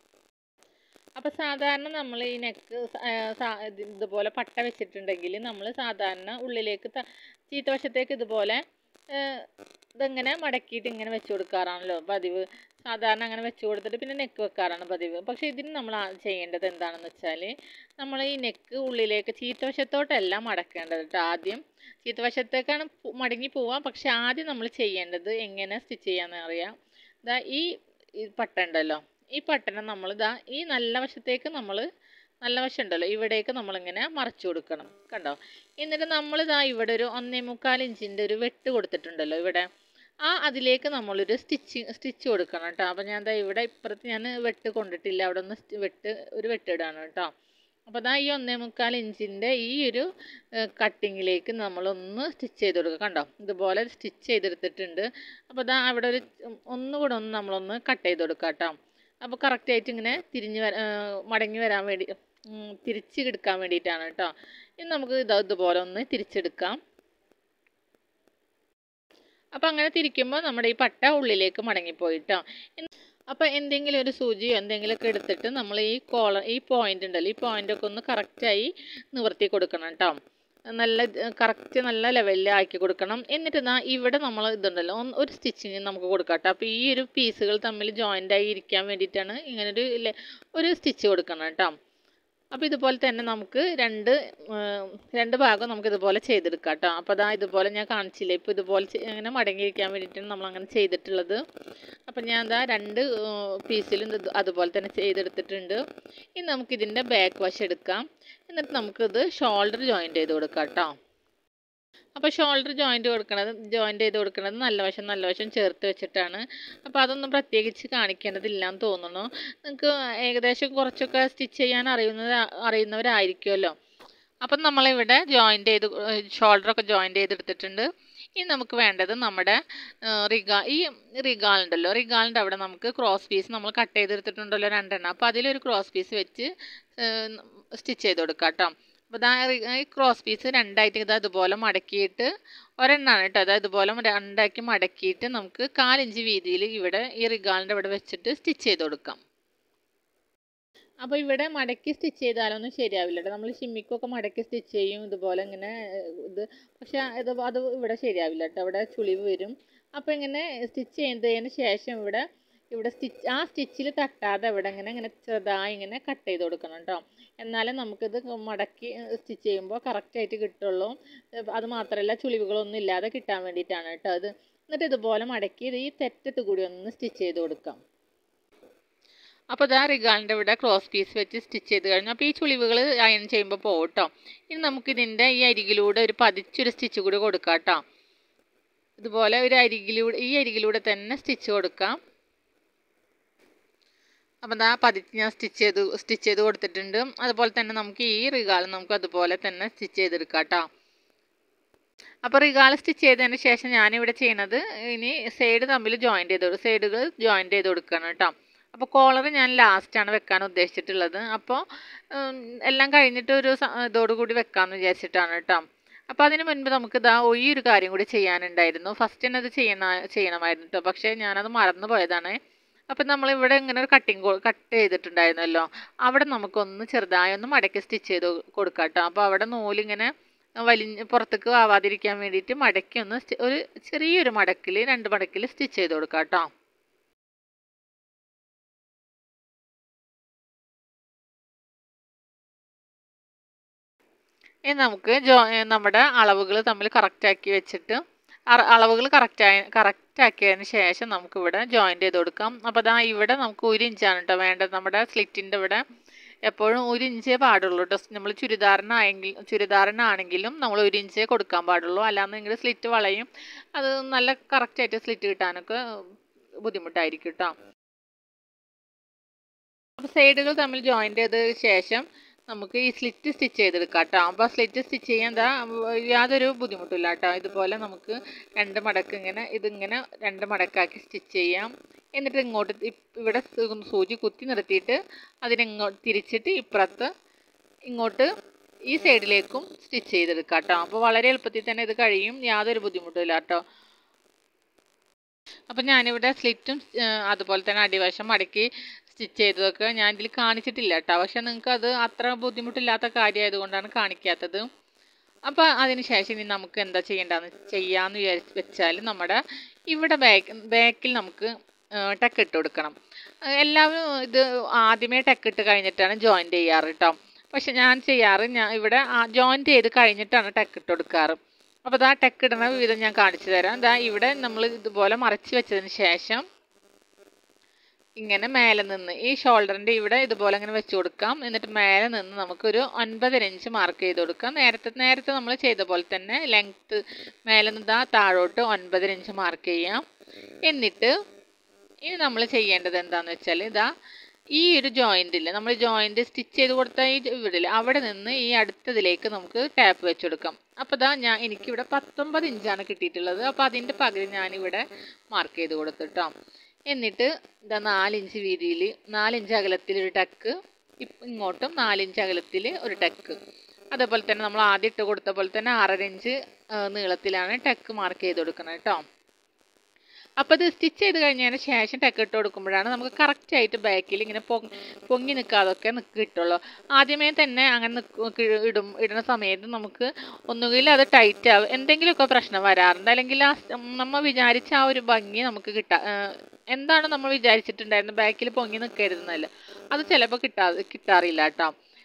[SPEAKER 1] അപ്പോൾ സാധാരണ നമ്മൾ ഈ നെക്ക് ഇതുപോലെ പട്ട വെച്ചിട്ടുണ്ടെങ്കിൽ നമ്മൾ സാധാരണ ഉള്ളിലേക്ക് ത- ചീത്തവശത്തേക്ക് ഇതുപോലെ ഏഹ്, ഇതിങ്ങനെ മടക്കിയിട്ട് ഇങ്ങനെ വെച്ച് കൊടുക്കാറാണല്ലോ പതിവ് സാധാരണ അങ്ങനെ വെച്ച് കൊടുത്തിട്ട് പിന്നെ നെക്ക് വെക്കാറാണ് പതിവ് പക്ഷേ ഇതിന് നമ്മൾ ആ- ചെയ്യേണ്ടത് എന്താണെന്ന് വെച്ചാൽ നമ്മൾ ഈ നെക്ക് ഉള്ളിലേക്ക് ചീത്തവശത്തോട്ടല്ല മടക്കേണ്ടത് കേട്ടോ ആദ്യം ചീത്തവശത്തേക്കാണ് പു- മടങ്ങി പോവാം പക്ഷെ ആദ്യം നമ്മൾ ചെയ്യേണ്ടത് എങ്ങനെ സ്റ്റിച്ച് ചെയ്യാമെന്ന് അറിയാം ഇതാ ഈ ഈ പട്ട ഉണ്ടല്ലോ ഈ പട്ടണം നമ്മൾ ഇതാ ഈ നല്ല വശത്തേക്ക് നമ്മൾ നല്ല വശം ഉണ്ടല്ലോ ഇവിടേക്ക് നമ്മളിങ്ങനെ മറച്ചു കൊടുക്കണം കണ്ടോ എന്നിട്ട് നമ്മൾ ഇതാ ഇവിടെ ഒരു ഒന്നേ മുക്കാൽ ഇഞ്ചിൻ്റെ ഒരു വെട്ട് കൊടുത്തിട്ടുണ്ടല്ലോ ഇവിടെ ആ അതിലേക്ക് നമ്മളൊരു സ്റ്റിച്ച് സ്റ്റിച്ച് കൊടുക്കണം കേട്ടോ അപ്പോൾ ഞാൻ ദാ ഇവിടെ ഇപ്പുറത്ത് ഞാൻ വെട്ട് കൊണ്ടിട്ടില്ല അവിടെ ഒന്ന് സ്റ്റ് വെട്ട് ഒരു വെട്ടിടാണ് കേട്ടോ അപ്പോൾ ദാ ഈ ഒന്നേ മുക്കാൽ ഇഞ്ചിൻ്റെ ഈ ഒരു കട്ടിങ്ങിലേക്ക് നമ്മളൊന്ന് സ്റ്റിച്ച് ചെയ്ത് കൊടുക്കുക കണ്ടോ ഇതുപോലെ സ്റ്റിച്ച് ചെയ്തെടുത്തിട്ടുണ്ട് അപ്പോൾ ദാ അവിടെ ഒരു ഉം, ഒന്നുകൂടെ ഒന്ന് നമ്മളൊന്ന് കട്ട് ചെയ്ത് കൊടുക്കുക കേട്ടോ അപ്പോൾ കറക്റ്റായിട്ട് ഇങ്ങനെ തിരിഞ്ഞ് വര ആ, മടങ്ങി വരാൻ വേണ്ടി ഉം, തിരിച്ച് എടുക്കാൻ വേണ്ടിയിട്ടാണ് കേട്ടോ ഇനി നമുക്ക് ഇത് ഇതുപോലെ ഒന്ന് തിരിച്ചെടുക്കാം അപ്പോൾ അങ്ങനെ തിരിക്കുമ്പോൾ നമ്മുടെ ഈ പട്ട ഉള്ളിലേക്ക് മടങ്ങിപ്പോയിട്ടോ അപ്പോൾ എന്തെങ്കിലും ഒരു സൂചിയോ എന്തെങ്കിലുമൊക്കെ എടുത്തിട്ട് നമ്മൾ ഈ കോളർ ഈ പോയിന്റ് ഉണ്ടല്ലോ ഈ പോയിന്റ് ഒക്കെ ഒന്ന് കറക്റ്റായി നിവർത്തി കൊടുക്കണം കേട്ടോ നല്ല കറക്റ്റ് നല്ല ലെവലിൽ ആക്കി കൊടുക്കണം എന്നിട്ട് ഇതാ ഇവിടെ നമ്മൾ ഇതുണ്ടല്ലോ ഒന്ന് ഒരു സ്റ്റിച്ചിങ് നമുക്ക് കൊടുക്കാം കേട്ടോ അപ്പോൾ ഈ ഒരു പീസുകൾ തമ്മിൽ ജോയിൻ്റ് ആയി ഇരിക്കാൻ വേണ്ടിയിട്ടാണ് ഇങ്ങനൊരു ലെ- ഒരു സ്റ്റിച്ച് കൊടുക്കണം കേട്ടോ അപ്പോൾ ഇതുപോലെ തന്നെ നമുക്ക് രണ്ട് രണ്ട് ഭാഗം നമുക്ക് ഇതുപോലെ ചെയ്തെടുക്കാം കേട്ടോ അപ്പോൾ അതാ ഇതുപോലെ ഞാൻ കാണിച്ചില്ലേ ഇപ്പോൾ ഇതുപോലെ അങ്ങനെ മടങ്ങിയിരിക്കാൻ വേണ്ടിയിട്ടാണ് നമ്മൾ അങ്ങനെ ചെയ്തിട്ടുള്ളത് അപ്പോൾ ഞാൻ എന്താ രണ്ട് പീസിലും ഇത് അതുപോലെ തന്നെ ചെയ്തെടുത്തിട്ടുണ്ട് ഇനി നമുക്കിതിൻ്റെ ബാക്ക് വശം എടുക്കാം എന്നിട്ട് നമുക്കിത് ഷോൾഡർ ജോയിൻ്റ് ചെയ്ത് കൊടുക്കാം കേട്ടോ അപ്പോൾ ഷോൾഡർ ജോയിൻ്റ് കൊടുക്കണത് ജോയിൻ്റ് ചെയ്ത് കൊടുക്കുന്നത് നല്ല വശം നല്ല വശം ചേർത്ത് വെച്ചിട്ടാണ് അപ്പോൾ അതൊന്നും പ്രത്യേകിച്ച് കാണിക്കേണ്ടതില്ല എന്ന് തോന്നുന്നു നിങ്ങൾക്ക് ഏകദേശം കുറച്ചൊക്കെ സ്റ്റിച്ച് ചെയ്യാൻ അറിയുന്നത് അറിയുന്നവരായിരിക്കുമല്ലോ അപ്പം നമ്മളിവിടെ ജോയിൻ്റ് ചെയ്ത് ഷോൾഡറൊക്കെ ജോയിൻ്റ് ചെയ്തെടുത്തിട്ടുണ്ട് ഇനി നമുക്ക് വേണ്ടത് നമ്മുടെ റിഗാ ഈ റിഗാൾ ഉണ്ടല്ലോ റിഗാളിൻ്റെ അവിടെ നമുക്ക് ക്രോസ് പീസ് നമ്മൾ കട്ട് ചെയ്തെടുത്തിട്ടുണ്ടല്ലോ രണ്ടെണ്ണം അപ്പോൾ അതിലൊരു ക്രോസ് പീസ് വെച്ച് സ്റ്റിച്ച് ചെയ്ത് കൊടുക്കാം കേട്ടോ അപ്പോൾ ഇതാ ഈ ക്രോസ് പീസ് രണ്ടായിട്ട് ഇത് അതുപോലെ മടക്കിയിട്ട് ഒരെണ്ണമാണ് കേട്ടോ അത് ഇതുപോലെ രണ്ടാക്കി മടക്കിയിട്ട് നമുക്ക് കാലിഞ്ച് വീതിയിൽ ഇവിടെ ഈ റിഗാളിൻ്റെ ഇവിടെ വെച്ചിട്ട് സ്റ്റിച്ച് ചെയ്ത് കൊടുക്കാം അപ്പോൾ ഇവിടെ മടക്കി സ്റ്റിച്ച് ചെയ്താലൊന്നും ശരിയാവില്ല കേട്ടോ നമ്മൾ ഷിമ്മിക്കൊക്കെ മടക്കി സ്റ്റിച്ച് ചെയ്യും ഇതുപോലെ ഇങ്ങനെ ഇത് പക്ഷേ ഇത് അത് ഇവിടെ ശരിയാവില്ല കേട്ടോ ഇവിടെ ചുളിവ് വരും അപ്പോൾ ഇങ്ങനെ സ്റ്റിച്ച് ചെയ്തതിന് ശേഷം ഇവിടെ ഇവിടെ സ്റ്റിച്ച് ആ സ്റ്റിച്ചിൽ തട്ടാതെ ഇവിടെ ഇങ്ങനെ ഇങ്ങനെ ചെറുതായി ഇങ്ങനെ കട്ട് ചെയ്ത് കൊടുക്കണം കേട്ടോ എന്നാലേ നമുക്കിത് മടക്കി സ്റ്റിച്ച് ചെയ്യുമ്പോൾ കറക്റ്റായിട്ട് കിട്ടുള്ളൂ അത് മാത്രമല്ല ചുളിവുകളൊന്നും ഇല്ലാതെ കിട്ടാൻ വേണ്ടിയിട്ടാണ് കേട്ടോ അത് എന്നിട്ട് ഇതുപോലെ മടക്കി ഈ തെറ്റത്ത് കൂടി ഒന്ന് സ്റ്റിച്ച് ചെയ്ത് കൊടുക്കാം അപ്പോൾ ഇതാ റിഗാളിൻ്റെ ഇവിടെ ക്രോസ് പീസ് വെച്ച് സ്റ്റിച്ച് ചെയ്ത് കഴിഞ്ഞു അപ്പോൾ ഈ ചുളിവുകൾ അയൺ ചെയ്യുമ്പോൾ പോകും കേട്ടോ ഇനി നമുക്കിതിൻ്റെ ഈ അരികിലൂടെ ഒരു പതിച്ചൊരു സ്റ്റിച്ച് കൂടി കൊടുക്കാം കേട്ടോ ഇതുപോലെ ഒരു അരികിലൂടെ ഈ അരികിലൂടെ തന്നെ സ്റ്റിച്ച് കൊടുക്കാം അപ്പം ദാ പതിച്ച് ഞാൻ സ്റ്റിച്ച് ചെയ്ത് സ്റ്റിച്ച് ചെയ്ത് കൊടുത്തിട്ടുണ്ട് അതുപോലെ തന്നെ നമുക്ക് ഈ റിഗാൾ നമുക്ക് അതുപോലെ തന്നെ സ്റ്റിച്ച് ചെയ്തെടുക്കാം കേട്ടോ അപ്പോൾ റിഗാൾ സ്റ്റിച്ച് ചെയ്തതിന് ശേഷം ഞാനിവിടെ ചെയ്യണത് ഇനി സൈഡ് തമ്മിൽ ജോയിൻറ്റ് ചെയ്ത് കൊടുക്കും സൈഡുകൾ ജോയിൻറ്റ് ചെയ്ത് കൊടുക്കണം കേട്ടോ അപ്പോൾ കോളർ ഞാൻ ലാസ്റ്റാണ് വെക്കാൻ ഉദ്ദേശിച്ചിട്ടുള്ളത് അപ്പോൾ എല്ലാം കഴിഞ്ഞിട്ട് ഒരു ഇതോട് കൂടി വെക്കാമെന്ന് വിചാരിച്ചിട്ടാണ് കേട്ടോ അപ്പോൾ അതിന് മുൻപ് നമുക്ക് ഇതാ ഈ ഒരു കാര്യം കൂടി ചെയ്യാനുണ്ടായിരുന്നു ഫസ്റ്റ് തന്നെ അത് ചെയ്യണ ചെയ്യണമായിരുന്നു കേട്ടോ പക്ഷേ ഞാനത് മറന്നു പോയതാണ് അപ്പം നമ്മളിവിടെ ഇങ്ങനെ ഒരു കട്ടിങ് കട്ട് ചെയ്തിട്ടുണ്ടായിരുന്നല്ലോ അവിടെ നമുക്കൊന്ന് ചെറുതായി ഒന്ന് മടക്കി സ്റ്റിച്ച് ചെയ്ത് കൊടുക്കാം കേട്ടോ അപ്പോൾ അവിടെ നൂലിങ്ങനെ വലിഞ്ഞ് പുറത്തേക്ക് ആവാതിരിക്കാൻ വേണ്ടിയിട്ട് മടക്കി ഒന്ന് ഒരു ചെറിയൊരു മടക്കിൽ രണ്ട് മടക്കിൽ സ്റ്റിച്ച് ചെയ്ത് കൊടുക്കാം കേട്ടോ ഇനി നമുക്ക് ജോ നമ്മുടെ അളവുകൾ തമ്മിൽ കറക്റ്റാക്കി വെച്ചിട്ട് അളവുകൾ കറക്റ്റായി കറക്റ്റാക്കിയതിന് ശേഷം നമുക്കിവിടെ ജോയിൻറ്റ് ചെയ്ത് കൊടുക്കാം അപ്പോൾ അതാ ഇവിടെ നമുക്ക് ഒരു ഇഞ്ചാണ് കേട്ടോ വേണ്ടത് നമ്മുടെ സ്ലിറ്റിൻ്റെ ഇവിടെ എപ്പോഴും ഒരു ഇഞ്ചേ പാടുള്ളൂ കേട്ടോ നമ്മൾ ചുരിദാറിനായെങ്കിൽ ചുരിദാറിനാണെങ്കിലും നമ്മൾ ഒരു ഇഞ്ചേ കൊടുക്കാൻ പാടുള്ളൂ അല്ലാന്നെങ്കിൽ സ്ലിറ്റ് വളയും അത് നല്ല കറക്റ്റായിട്ട് സ്ലിറ്റ് കിട്ടാനൊക്കെ ബുദ്ധിമുട്ടായിരിക്കും കേട്ടോ അപ്പോൾ സൈഡുകൾ തമ്മിൽ ജോയിൻ്റ് ചെയ്ത ശേഷം നമുക്ക് ഈ സ്ലിറ്റ് സ്റ്റിച്ച് ചെയ്തെടുക്കാം കേട്ടോ അപ്പോൾ സ്ലിറ്റ് സ്റ്റിച്ച് ചെയ്യാൻ എന്താ യാതൊരു ബുദ്ധിമുട്ടില്ല കേട്ടോ ഇതുപോലെ നമുക്ക് രണ്ട് മടക്ക് ഇങ്ങനെ ഇതിങ്ങനെ രണ്ട് മടക്കാക്കി സ്റ്റിച്ച് ചെയ്യാം എന്നിട്ട് ഇങ്ങോട്ട് ഇവിടെ സൂചി കുത്തി നിർത്തിയിട്ട് അതിനെങ്ങോട്ട് തിരിച്ചിട്ട് ഇപ്പുറത്ത് ഇങ്ങോട്ട് ഈ സൈഡിലേക്കും സ്റ്റിച്ച് ചെയ്തെടുക്കാം കേട്ടോ അപ്പോൾ വളരെ എളുപ്പത്തിൽ തന്നെ ഇത് കഴിയും യാതൊരു ബുദ്ധിമുട്ടില്ല കേട്ടോ അപ്പം ഞാനിവിടെ സ്ലിറ്റും അതുപോലെ തന്നെ അടിവശം മടക്കി സ്റ്റിച്ച് ചെയ്തതൊക്കെ ഞാൻ ഇതിൽ കാണിച്ചിട്ടില്ല കേട്ടോ പക്ഷെ നിങ്ങൾക്ക് അത് അത്ര ബുദ്ധിമുട്ടില്ലാത്ത കാര്യമായതുകൊണ്ടാണ് കാണിക്കാത്തത് അപ്പോൾ അതിന് ശേഷം ഇനി നമുക്ക് എന്താ ചെയ്യേണ്ടതെന്ന് ചെയ്യാമെന്ന് വിചാരിച്ച് വെച്ചാൽ നമ്മുടെ ഇവിടെ ബാക്ക് ബാക്കിൽ നമുക്ക് ടെക്ക് ഇട്ട് കൊടുക്കണം എല്ലാവരും ഇത് ആദ്യമേ ടെക്ക് ഇട്ട് കഴിഞ്ഞിട്ടാണ് ജോയിൻറ്റ് ചെയ്യാറ് കേട്ടോ പക്ഷെ ഞാൻ ചെയ്യാറ് ഞാൻ ഇവിടെ ജോയിൻറ്റ് ചെയ്ത് കഴിഞ്ഞിട്ടാണ് ടെക്ക് ഇട്ട് കൊടുക്കാറ് അപ്പോൾ ഇതാ ടെക്ക് ഇടുന്ന വിധം ഞാൻ കാണിച്ചു തരാം ഇതാ ഇവിടെ നമ്മൾ ഇതുപോലെ മറച്ച് വെച്ചതിന് ശേഷം ഇങ്ങനെ മേലെ നിന്ന് ഈ ഷോൾഡറിൻ്റെ ഇവിടെ ഇതുപോലെ ഇങ്ങനെ വെച്ച് കൊടുക്കാം എന്നിട്ട് മേലെ നിന്ന് നമുക്കൊരു ഒൻപതര ഇഞ്ച് മാർക്ക് ചെയ്ത് കൊടുക്കാം നേരത്തെ നേരത്തെ നമ്മൾ ചെയ്ത പോലെ തന്നെ ലെങ്ത്ത് മേലെ നിന്ന് താഴോട്ട് ഒൻപതര ഇഞ്ച് മാർക്ക് ചെയ്യാം എന്നിട്ട് ഇനി നമ്മൾ ചെയ്യേണ്ടത് എന്താണെന്ന് വെച്ചാൽ ഇതാ ഈ ഒരു ജോയിൻറ്റിൽ നമ്മൾ ജോയിൻറ്റ് സ്റ്റിച്ച് ചെയ്ത് കൊടുത്ത ഈ ഇവിടില്ല അവിടെ നിന്ന് ഈ അടുത്തതിലേക്ക് നമുക്ക് ടാപ്പ് വെച്ച് കൊടുക്കാം അപ്പോൾ ഇതാ ഞാൻ എനിക്കിവിടെ പത്തൊമ്പത് ഇഞ്ചാണ് കിട്ടിയിട്ടുള്ളത് അപ്പോൾ അതിൻ്റെ പകുതി ഞാനിവിടെ മാർക്ക് ചെയ്ത് കൊടുത്തിട്ടോ എന്നിട്ട് ഇതാ നാലിഞ്ച് വീതിയിൽ നാലിഞ്ച് അകലത്തിൽ ഒരു ടക്ക് ഇങ്ങോട്ടും നാലിഞ്ച് അകലത്തിൽ ഒരു ടക്ക് അതേപോലെ തന്നെ നമ്മൾ ആദ്യം ഇട്ട് കൊടുത്ത പോലെ തന്നെ ആറര ഇഞ്ച് നീളത്തിലാണ് ടക്ക് മാർക്ക് ചെയ്ത് കൊടുക്കുന്നത് കേട്ടോ അപ്പോൾ ഇത് സ്റ്റിച്ച് ചെയ്ത് കഴിഞ്ഞതിന് ശേഷം ടക്ക് ഇട്ട് കൊടുക്കുമ്പോഴാണ് നമുക്ക് കറക്റ്റായിട്ട് ബാക്കിൽ ഇങ്ങനെ പൊങ്ങി പൊങ്ങി നിൽക്കാതൊക്കെ നിൽക്ക് കിട്ടുള്ളൂ ആദ്യമേ തന്നെ അങ്ങനെ നിൽക്ക് ഇടും ഇടുന്ന സമയത്ത് നമുക്ക് ഒന്നുകിൽ അത് ടൈറ്റ് ആവും എന്തെങ്കിലുമൊക്കെ പ്രശ്നം വരാറുണ്ട് അല്ലെങ്കിൽ ആ നമ്മൾ വിചാരിച്ച ആ ഒരു ഭംഗി നമുക്ക് കിട്ടാ എന്താണ് നമ്മൾ വിചാരിച്ചിട്ടുണ്ടായിരുന്നത് ബാക്കിൽ പൊങ്ങി നിൽക്കരുതെന്നല്ല അത് ചിലപ്പോൾ കിട്ടാ കിട്ടാറില്ല കേട്ടോ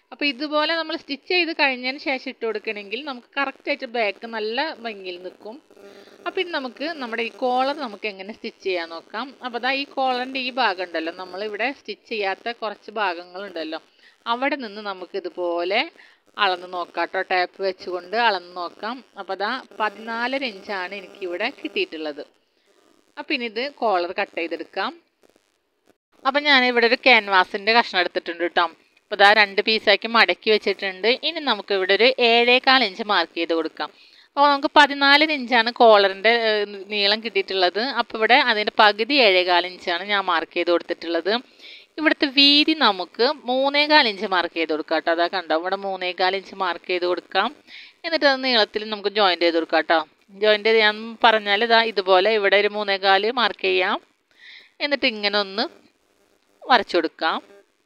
[SPEAKER 1] അപ്പോൾ ഇതുപോലെ നമ്മൾ സ്റ്റിച്ച് ചെയ്ത് കഴിഞ്ഞതിന് ശേഷം ഇട്ട് കൊടുക്കണമെങ്കിൽ നമുക്ക് കറക്റ്റായിട്ട് ബാക്ക് നല്ല ഭംഗിയിൽ നിൽക്കും അപ്പോൾ ഇനി നമുക്ക് നമ്മുടെ ഈ കോളർ നമുക്ക് എങ്ങനെ സ്റ്റിച്ച് ചെയ്യാൻ നോക്കാം അപ്പോൾ അതാ ഈ കോളറിൻ്റെ ഈ ഭാഗം ഉണ്ടല്ലോ നമ്മളിവിടെ സ്റ്റിച്ച് ചെയ്യാത്ത കുറച്ച് ഭാഗങ്ങളുണ്ടല്ലോ അവിടെ നിന്ന് നമുക്ക് ഇതുപോലെ അളന്ന് നോക്കാം കേട്ടോ ടാപ്പ് വെച്ചുകൊണ്ട് അളന്ന് നോക്കാം അപ്പോൾ അതാ പതിനാലര ഇഞ്ചാണ് എനിക്കിവിടെ കിട്ടിയിട്ടുള്ളത് അപ്പം ഇനി ഇത് കോളർ കട്ട് ചെയ്തെടുക്കാം അപ്പം ഞാൻ ഇവിടെ ഒരു ക്യാൻവാസിൻ്റെ കഷ്ണം എടുത്തിട്ടുണ്ട് കേട്ടോ അപ്പോൾ ഇതാ രണ്ട് പീസാക്കി മടക്കി വെച്ചിട്ടുണ്ട് ഇനി നമുക്ക് ഇവിടെ ഒരു ഏഴേകാൽ ഇഞ്ച് മാർക്ക് ചെയ്ത് കൊടുക്കാം അപ്പോൾ നമുക്ക് പതിനാല് ഇഞ്ചാണ് കോളറിൻ്റെ നീളം കിട്ടിയിട്ടുള്ളത് അപ്പോൾ ഇവിടെ അതിൻ്റെ പകുതി ഏഴേകാൽ ഇഞ്ചാണ് ഞാൻ മാർക്ക് ചെയ്ത് കൊടുത്തിട്ടുള്ളത് ഇവിടുത്തെ വീതി നമുക്ക് മൂന്നേകാൽ ഇഞ്ച് മാർക്ക് ചെയ്ത് കൊടുക്കാം കേട്ടോ അതാ കണ്ടോ ഇവിടെ മൂന്നേകാൽ ഇഞ്ച് മാർക്ക് ചെയ്ത് കൊടുക്കാം എന്നിട്ട് അത് നീളത്തിൽ നമുക്ക് ജോയിൻ്റ് ചെയ്ത് കൊടുക്കാം കേട്ടോ ജോയിൻ്റ് ചെയ്ത് ഞാൻ പറഞ്ഞാൽ ഇതാ ഇതുപോലെ ഇവിടെ ഒരു മൂന്നേകാൽ മാർക്ക് ചെയ്യാം എന്നിട്ട് ഇങ്ങനെ ഒന്ന് വരച്ചു കൊടുക്കാം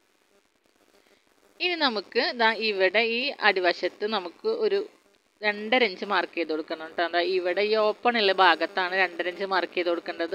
[SPEAKER 1] ഇനി നമുക്ക് ഇതാ ഇവിടെ ഈ അടിവശത്ത് നമുക്ക് ഒരു രണ്ടര ഇഞ്ച് മാർക്ക് ചെയ്ത് കൊടുക്കണം കേട്ടോ എന്താ ഇവിടെ ഈ ഓപ്പൺ ഉള്ള ഭാഗത്താണ് രണ്ടര ഇഞ്ച് മാർക്ക് ചെയ്ത് കൊടുക്കേണ്ടത്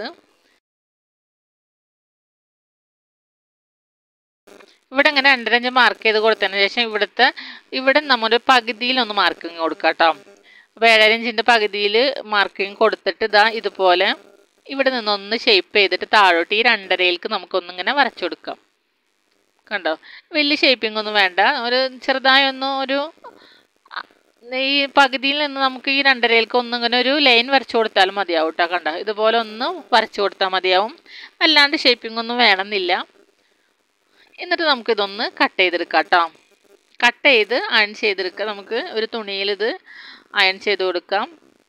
[SPEAKER 1] ഇവിടെ ഇങ്ങനെ രണ്ടര ഇഞ്ച് മാർക്ക് ചെയ്ത് കൊടുത്തതിന് ശേഷം ഇവിടുത്തെ ഇവിടെ നമ്മുടെ പകുതിയിലൊന്ന് മാർക്കിങ് കൊടുക്കാം കേട്ടോ അപ്പോൾ ഏഴര ഇഞ്ചിൻ്റെ പകുതിയിൽ മാർക്കിങ് കൊടുത്തിട്ട് ഇതാ ഇതുപോലെ ഇവിടെ നിന്നൊന്ന് ഷേപ്പ് ചെയ്തിട്ട് താഴോട്ട് ഈ രണ്ടരയിലേക്ക് നമുക്കൊന്നിങ്ങനെ വരച്ചു കൊടുക്കാം കണ്ടോ വലിയ ഷേപ്പിംഗ് ഒന്നും വേണ്ട ഒരു ചെറുതായി ഒന്ന് ഒരു ഈ പകുതിയിൽ നിന്ന് നമുക്ക് ഈ രണ്ടരയിലേക്ക് ഒന്നിങ്ങനെ ഒരു ലൈൻ വരച്ചു കൊടുത്താലും മതിയാവും കേട്ടോ കണ്ടോ ഇതുപോലെ ഒന്ന് വരച്ചു കൊടുത്താൽ മതിയാവും അല്ലാണ്ട് ഷേപ്പിംഗ് ഒന്നും വേണമെന്നില്ല എന്നിട്ട് നമുക്കിതൊന്ന് കട്ട് ചെയ്തെടുക്കാം കേട്ടോ കട്ട് ചെയ്ത് അയൺ ചെയ്തെടുക്കുക നമുക്ക് ഒരു തുണിയിൽ ഇത് അയൺ ചെയ്ത് കൊടുക്കാം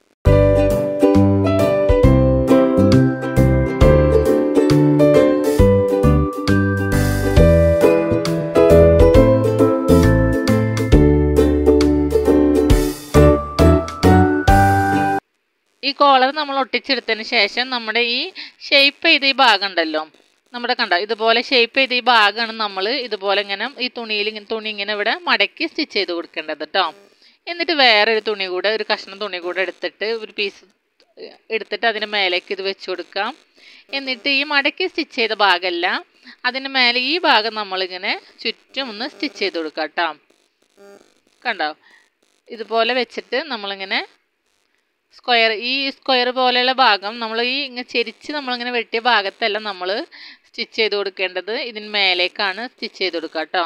[SPEAKER 1] ഈ കോളർ നമ്മൾ ഒട്ടിച്ചെടുത്തതിന് ശേഷം നമ്മുടെ ഈ ഷേപ്പ് ചെയ്ത ഈ ഭാഗം ഉണ്ടല്ലോ നമ്മുടെ കണ്ടോ ഇതുപോലെ ഷേപ്പ് ചെയ്ത ഈ ഭാഗമാണ് നമ്മൾ ഇതുപോലെ ഇങ്ങനെ ഈ തുണിയിൽ ഇങ്ങനെ തുണി ഇങ്ങനെ ഇവിടെ മടക്കി സ്റ്റിച്ച് ചെയ്ത് കൊടുക്കേണ്ടത് കേട്ടോ എന്നിട്ട് വേറെ ഒരു തുണി കൂടെ ഒരു കഷ്ണം തുണി കൂടെ എടുത്തിട്ട് ഒരു പീസ് എടുത്തിട്ട് അതിന് മേലേക്ക് ഇത് വെച്ച് കൊടുക്കാം എന്നിട്ട് ഈ മടക്കി സ്റ്റിച്ച് ചെയ്ത ഭാഗമല്ല അതിന് മേലെ ഈ ഭാഗം നമ്മളിങ്ങനെ ചുറ്റും ഒന്ന് സ്റ്റിച്ച് ചെയ്ത് കൊടുക്കാം കേട്ടോ കണ്ടോ ഇതുപോലെ വെച്ചിട്ട് നമ്മളിങ്ങനെ സ്ക്വയർ ഈ സ്ക്വയർ പോലെയുള്ള ഭാഗം നമ്മൾ ഈ ഇങ്ങനെ ചെരിച്ച് നമ്മളിങ്ങനെ വെട്ടിയ ഭാഗത്തല്ല നമ്മൾ സ്റ്റിച്ച് ചെയ്ത് കൊടുക്കേണ്ടത് ഇതിന് മേലേക്കാണ് സ്റ്റിച്ച് ചെയ്ത് കൊടുക്കുക കേട്ടോ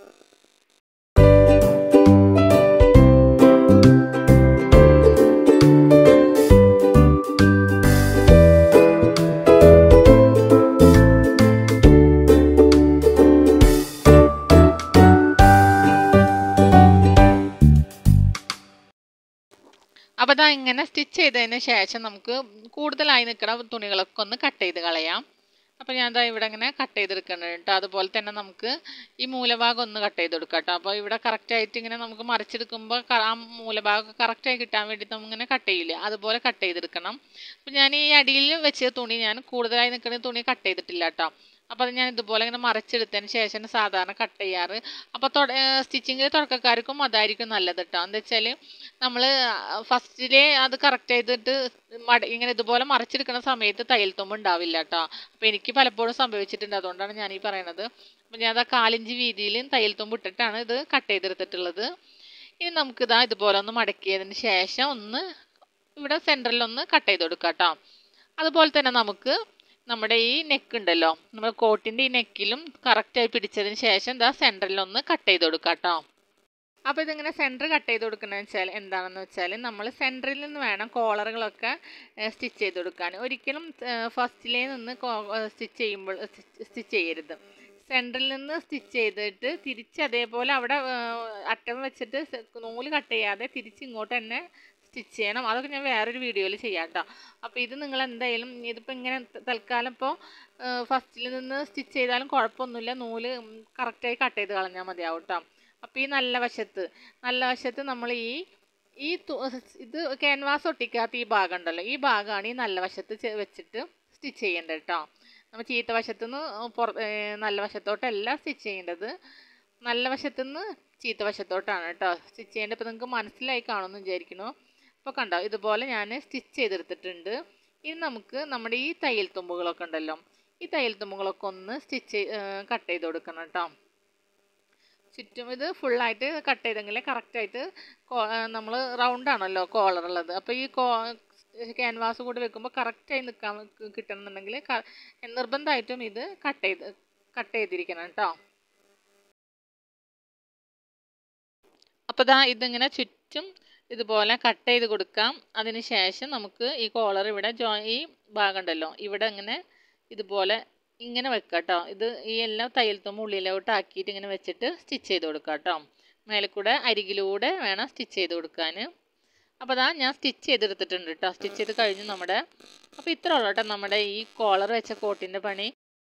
[SPEAKER 1] അപ്പോൾ അതാ ഇങ്ങനെ സ്റ്റിച്ച് ചെയ്തതിന് ശേഷം നമുക്ക് കൂടുതലായി നിൽക്കുന്ന തുണികളൊക്കെ ഒന്ന് കട്ട് ചെയ്ത് കളയാം അപ്പോൾ ഞാൻ ദാ ഇവിടെ ഇങ്ങനെ കട്ട് ചെയ്തെടുക്കുന്നുണ്ട് കേട്ടോ അതുപോലെ തന്നെ നമുക്ക് ഈ മൂലഭാഗം ഒന്ന് കട്ട് ചെയ്തെടുക്കാം കേട്ടോ അപ്പോൾ ഇവിടെ കറക്റ്റായിട്ട് ഇങ്ങനെ നമുക്ക് മറിച്ചെടുക്കുമ്പോൾ ആ മൂലഭാഗം കറക്റ്റായി കിട്ടാൻ വേണ്ടി നമ്മളിങ്ങനെ കട്ട് ചെയ്യില്ലേ അതുപോലെ കട്ട് ചെയ്തെടുക്കണം അപ്പോൾ ഞാൻ ഈ അടിയിൽ വെച്ച തുണി ഞാൻ കൂടുതലായി നിൽക്കുന്ന തുണി കട്ട് ചെയ്തിട്ടില്ല കേട്ടോ അപ്പോൾ അത് ഞാൻ ഇതുപോലെ ഇങ്ങനെ മറിച്ചെടുത്തതിന് ശേഷം സാധാരണ കട്ട് ചെയ്യാറ് അപ്പോൾ തൊട സ്റ്റിച്ചിങ്ങിൽ തുടക്കക്കാർക്കും അതായിരിക്കും നല്ലത് കേട്ടോ എന്താ വെച്ചാൽ നമ്മൾ ഫസ്റ്റിലെ അത് കറക്റ്റ് ചെയ്തിട്ട് മട ഇങ്ങനെ ഇതുപോലെ മറിച്ചെടുക്കുന്ന സമയത്ത് തയ്യൽ തുമ്പ് ഉണ്ടാവില്ല കേട്ടോ അപ്പോൾ എനിക്ക് പലപ്പോഴും സംഭവിച്ചിട്ടുണ്ട് അതുകൊണ്ടാണ് ഞാൻ ഈ പറയണത് അപ്പോൾ ഞാൻ ആ കാലിഞ്ച് വീതിയിൽ തയ്യൽ തുമ്പ് ഇട്ടിട്ടാണ് ഇത് കട്ട് ചെയ്തെടുത്തിട്ടുള്ളത് ഇനി നമുക്കിതാ ഇതുപോലെ ഒന്ന് മടക്കിയതിന് ശേഷം ഒന്ന് ഇവിടെ സെൻറ്ററിൽ ഒന്ന് കട്ട് ചെയ്ത് കൊടുക്കാം കേട്ടോ അതുപോലെ തന്നെ നമുക്ക് നമ്മുടെ ഈ നെക്ക് ഉണ്ടല്ലോ നമ്മുടെ കോട്ടിൻ്റെ ഈ നെക്കിലും കറക്റ്റായി പിടിച്ചതിന് ശേഷം ഇതാ സെൻറ്ററിൽ ഒന്ന് കട്ട് ചെയ്ത് കൊടുക്കാം കേട്ടോ അപ്പോൾ ഇതിങ്ങനെ സെൻറ്റർ കട്ട് ചെയ്ത് കൊടുക്കുന്നത് വെച്ചാൽ എന്താണെന്ന് വെച്ചാൽ നമ്മൾ സെൻറ്ററിൽ നിന്ന് വേണം കോളറുകളൊക്കെ സ്റ്റിച്ച് ചെയ്ത് കൊടുക്കാൻ ഒരിക്കലും ഫസ്റ്റിലേ നിന്ന് സ്റ്റിച്ച് ചെയ്യുമ്പോൾ സ്റ്റിച്ച് ചെയ്യരുത് സെൻറ്ററിൽ നിന്ന് സ്റ്റിച്ച് ചെയ്തിട്ട് തിരിച്ച് അതേപോലെ അവിടെ അറ്റം വെച്ചിട്ട് നൂല് കട്ട് ചെയ്യാതെ തിരിച്ച് ഇങ്ങോട്ട് തന്നെ സ്റ്റിച്ച് ചെയ്യണം അതൊക്കെ ഞാൻ വേറൊരു വീഡിയോയിൽ ചെയ്യാം കേട്ടോ അപ്പോൾ ഇത് നിങ്ങൾ എന്തായാലും ഇതിപ്പോൾ ഇങ്ങനെ തൽക്കാലം ഇപ്പോൾ ഫസ്റ്റിൽ നിന്ന് സ്റ്റിച്ച് ചെയ്താലും കുഴപ്പമൊന്നുമില്ല നൂല് കറക്റ്റായി കട്ട് ചെയ്ത് കളഞ്ഞാൽ മതിയാവും കേട്ടോ അപ്പോൾ ഈ നല്ല വശത്ത് നല്ല വശത്ത് നമ്മൾ ഈ ഈ ഇത് ക്യാൻവാസ് ഒട്ടിക്കാത്ത ഈ ഭാഗം ഉണ്ടല്ലോ ഈ ഭാഗമാണ് ഈ നല്ല വശത്ത് വെച്ചിട്ട് സ്റ്റിച്ച് ചെയ്യേണ്ടത് കേട്ടോ നമ്മൾ ചീത്ത വശത്തു നിന്ന് പുറ നല്ല വശത്തോട്ടല്ല സ്റ്റിച്ച് ചെയ്യേണ്ടത് നല്ല വശത്തു നിന്ന് ചീത്ത വശത്തോട്ടാണ് കേട്ടോ സ്റ്റിച്ച് ചെയ്യേണ്ടത് ഇപ്പോൾ നിങ്ങൾക്ക് മനസ്സിലായി കാണുമെന്ന് വിചാരിക്കുന്നു അപ്പോൾ കണ്ടോ ഇതുപോലെ ഞാൻ സ്റ്റിച്ച് ചെയ്തെടുത്തിട്ടുണ്ട് ഇനി നമുക്ക് നമ്മുടെ ഈ തയ്യൽ തുമ്പുകളൊക്കെ ഉണ്ടല്ലോ ഈ തയ്യൽ തുമ്പുകളൊക്കെ ഒന്ന് സ്റ്റിച്ച് കട്ട് ചെയ്ത് കൊടുക്കണം കേട്ടോ ചുറ്റും ഇത് ഫുള്ളായിട്ട് കട്ട് ചെയ്തെങ്കിലേ കറക്റ്റായിട്ട് നമ്മൾ റൗണ്ടാണല്ലോ കോളർ ഉള്ളത് അപ്പോൾ ഈ കോ ക്യാൻവാസ് കൂടി വെക്കുമ്പോൾ കറക്റ്റായി നിൽക്കാൻ കിട്ടണമെന്നുണ്ടെങ്കിൽ നിർബന്ധമായിട്ടും ഇത് കട്ട് ചെയ്ത് കട്ട് ചെയ്തിരിക്കണം കേട്ടോ അപ്പോൾ ദാ ഇതിങ്ങനെ ചുറ്റും ഇതുപോലെ കട്ട് ചെയ്ത് കൊടുക്കാം അതിന് ശേഷം നമുക്ക് ഈ കോളർ ഇവിടെ ജോ ഈ ഭാഗം ഉണ്ടല്ലോ ഇവിടെ ഇങ്ങനെ ഇതുപോലെ ഇങ്ങനെ വെക്കാം കേട്ടോ ഇത് ഈ എല്ലാം തയ്യൽത്തുമ്പോൾ ഉള്ളിലോട്ട് ആക്കിയിട്ട് ഇങ്ങനെ വെച്ചിട്ട് സ്റ്റിച്ച് ചെയ്ത് കൊടുക്കാം കേട്ടോ മേലെ കൂടെ അരികിലൂടെ വേണം സ്റ്റിച്ച് ചെയ്ത് കൊടുക്കാൻ അപ്പോൾ അതാ ഞാൻ സ്റ്റിച്ച് ചെയ്തെടുത്തിട്ടുണ്ട് കേട്ടോ സ്റ്റിച്ച് ചെയ്ത് കഴിഞ്ഞു നമ്മുടെ അപ്പോൾ ഇത്ര ഉള്ളൂ കേട്ടോ നമ്മുടെ ഈ കോളർ വെച്ച കോട്ടിൻ്റെ പണി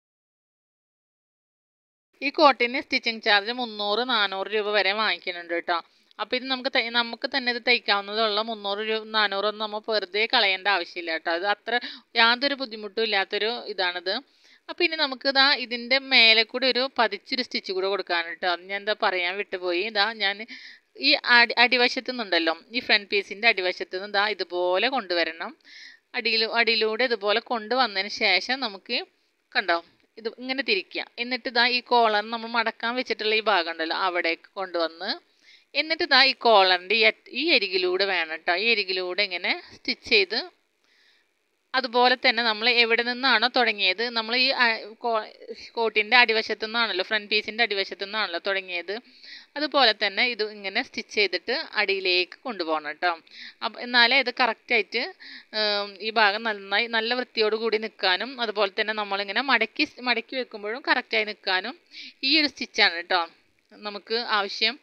[SPEAKER 1] ഈ കോട്ടിന് സ്റ്റിച്ചിങ് ചാർജ് മുന്നൂറ് നാനൂറ് രൂപ വരെ വാങ്ങിക്കുന്നുണ്ട് കേട്ടോ അപ്പോൾ ഇത് നമുക്ക് നമുക്ക് തന്നെ ഇത് തയ്ക്കാവുന്നതുള്ള മുന്നൂറ് രൂപ നാനൂറൊന്നും നമ്മൾ വെറുതെ കളയേണ്ട ആവശ്യമില്ല കേട്ടോ അത് അത്ര യാതൊരു ബുദ്ധിമുട്ടും ഇല്ലാത്തൊരു ഇതാണിത് അപ്പോൾ ഇനി നമുക്ക് ഇതാ ഇതിൻ്റെ മേലെ കൂടി ഒരു പതിച്ചൊരു സ്റ്റിച്ച് കൂടെ കൊടുക്കാൻ കേട്ടോ അത് ഞാൻ എന്താ പറയാൻ വിട്ടുപോയി ഇതാ ഞാൻ ഈ അടി അടിവശത്തു നിന്നുണ്ടല്ലോ ഈ ഫ്രണ്ട് പീസിൻ്റെ അടിവശത്തു നിന്ന് ഇതാ ഇതുപോലെ കൊണ്ടുവരണം അടിയിൽ അടിയിലൂടെ ഇതുപോലെ കൊണ്ടുവന്നതിന് ശേഷം നമുക്ക് കണ്ടോ ഇത് ഇങ്ങനെ തിരിക്കുക എന്നിട്ട് ഇതാ ഈ കോളർ നമ്മൾ മടക്കാൻ വെച്ചിട്ടുള്ള ഈ ഭാഗം ഉണ്ടല്ലോ അവിടേക്ക് കൊണ്ടുവന്ന് എന്നിട്ട് ഇതാ ഈ കോളറിൻ്റെ ഈ ഈ അരികിലൂടെ വേണം കേട്ടോ ഈ അരികിലൂടെ ഇങ്ങനെ സ്റ്റിച്ച് ചെയ്ത് അതുപോലെ തന്നെ നമ്മൾ എവിടെ നിന്നാണോ തുടങ്ങിയത് നമ്മൾ ഈ കോട്ടിൻ്റെ അടിവശത്തു നിന്നാണല്ലോ ഫ്രണ്ട് പീസിൻ്റെ അടിവശത്തു നിന്നാണല്ലോ തുടങ്ങിയത് അതുപോലെ തന്നെ ഇത് ഇങ്ങനെ സ്റ്റിച്ച് ചെയ്തിട്ട് അടിയിലേക്ക് കൊണ്ടുപോകണം കേട്ടോ അപ്പം എന്നാലേ ഇത് കറക്റ്റായിട്ട് ഈ ഭാഗം നന്നായി നല്ല വൃത്തിയോട് കൂടി നിൽക്കാനും അതുപോലെ തന്നെ നമ്മളിങ്ങനെ മടക്കി മടക്കി വെക്കുമ്പോഴും കറക്റ്റായി നിൽക്കാനും ഈ ഒരു സ്റ്റിച്ചാണ് കേട്ടോ നമുക്ക് ആവശ്യം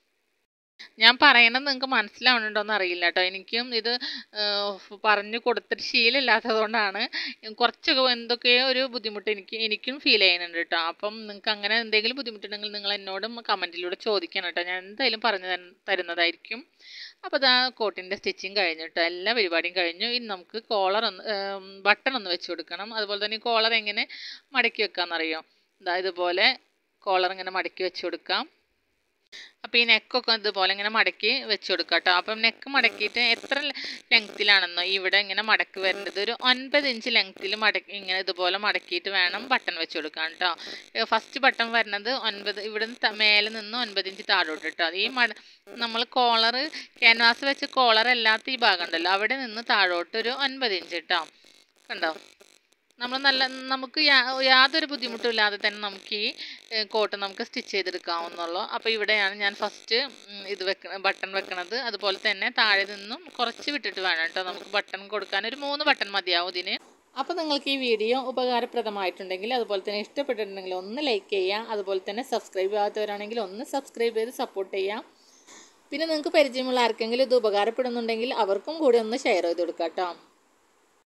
[SPEAKER 1] ഞാൻ പറയണത് നിങ്ങൾക്ക് മനസ്സിലാവുന്നുണ്ടോയെന്ന് അറിയില്ല കേട്ടോ എനിക്കും ഇത് പറഞ്ഞു കൊടുത്തിട്ട് ശീലമില്ലാത്തതുകൊണ്ടാണ് കുറച്ചൊക്കെ എന്തൊക്കെയോ ഒരു ബുദ്ധിമുട്ട് എനിക്ക് എനിക്കും ഫീൽ ചെയ്യുന്നുണ്ട് കേട്ടോ അപ്പം നിങ്ങൾക്ക് അങ്ങനെ എന്തെങ്കിലും ബുദ്ധിമുട്ടുണ്ടെങ്കിൽ നിങ്ങൾ എന്നോടും കമൻറ്റിലൂടെ ചോദിക്കണം കേട്ടോ ഞാൻ എന്തായാലും പറഞ്ഞു തരുന്നതായിരിക്കും അപ്പോൾ ഇതാ കോട്ടിൻ്റെ സ്റ്റിച്ചിങ് കഴിഞ്ഞു കേട്ടോ എല്ലാ പരിപാടിയും കഴിഞ്ഞു ഇനി നമുക്ക് കോളർ ഒന്ന് ബട്ടൺ ഒന്ന് വെച്ച് കൊടുക്കണം അതുപോലെ തന്നെ ഈ കോളർ എങ്ങനെ മടക്കി വെക്കാമെന്നറിയോ ഇതാ ഇതുപോലെ കോളർ ഇങ്ങനെ മടക്കി വെച്ച് കൊടുക്കാം അപ്പോൾ ഈ നെക്കൊക്കെ ഇതുപോലെ ഇങ്ങനെ മടക്കി വെച്ച് കൊടുക്കുക കേട്ടോ അപ്പം നെക്ക് മടക്കിയിട്ട് എത്ര ലെങ്ത്തിലാണെന്നോ ഇവിടെ ഇങ്ങനെ മടക്ക് വരേണ്ടത് ഒരു ഒൻപത് ഇഞ്ച് ലെങ്ത്തിൽ മടക്കി ഇങ്ങനെ ഇതുപോലെ മടക്കിയിട്ട് വേണം ബട്ടൺ വെച്ച് കൊടുക്കാൻ കേട്ടോ ഫസ്റ്റ് ബട്ടൺ വരുന്നത് ഒൻപത് ഇവിടെ നിന്ന് മേലെ നിന്ന് ഒൻപത് ഇഞ്ച് താഴോട്ട് കേട്ടോ ഈ മട നമ്മൾ കോളർ ക്യാൻവാസ് വെച്ച് കോളർ അല്ലാത്ത ഈ ഭാഗം ഉണ്ടല്ലോ അവിടെ നിന്ന് താഴോട്ട് ഒരു ഒൻപത് ഇഞ്ച് കേട്ടോ കണ്ടോ നമ്മൾ നല്ല നമുക്ക് യാതൊരു ബുദ്ധിമുട്ടും ഇല്ലാതെ തന്നെ നമുക്ക് ഈ കോട്ട് നമുക്ക് സ്റ്റിച്ച് ചെയ്തെടുക്കാവുന്നുള്ളൂ അപ്പോൾ ഇവിടെയാണ് ഞാൻ ഫസ്റ്റ് ഇത് വെക്ക ബട്ടൺ വെക്കണത് അതുപോലെ തന്നെ താഴെ നിന്നും കുറച്ച് വിട്ടിട്ട് വേണം കേട്ടോ നമുക്ക് ബട്ടൺ കൊടുക്കാൻ ഒരു മൂന്ന് ബട്ടൺ മതിയാവും ഇതിന് അപ്പോൾ നിങ്ങൾക്ക് ഈ വീഡിയോ ഉപകാരപ്രദമായിട്ടുണ്ടെങ്കിൽ അതുപോലെ തന്നെ ഇഷ്ടപ്പെട്ടിട്ടുണ്ടെങ്കിൽ ഒന്ന് ലൈക്ക് ചെയ്യാം അതുപോലെ തന്നെ സബ്സ്ക്രൈബ് ചെയ്യാത്തവരാണെങ്കിൽ ഒന്ന് സബ്സ്ക്രൈബ് ചെയ്ത് സപ്പോർട്ട് ചെയ്യാം പിന്നെ നിങ്ങൾക്ക് പരിചയമുള്ള ആർക്കെങ്കിലും ഇത് ഉപകാരപ്പെടുന്നുണ്ടെങ്കിൽ അവർക്കും കൂടി ഒന്ന് ഷെയർ ചെയ്ത് കൊടുക്കാം കേട്ടോ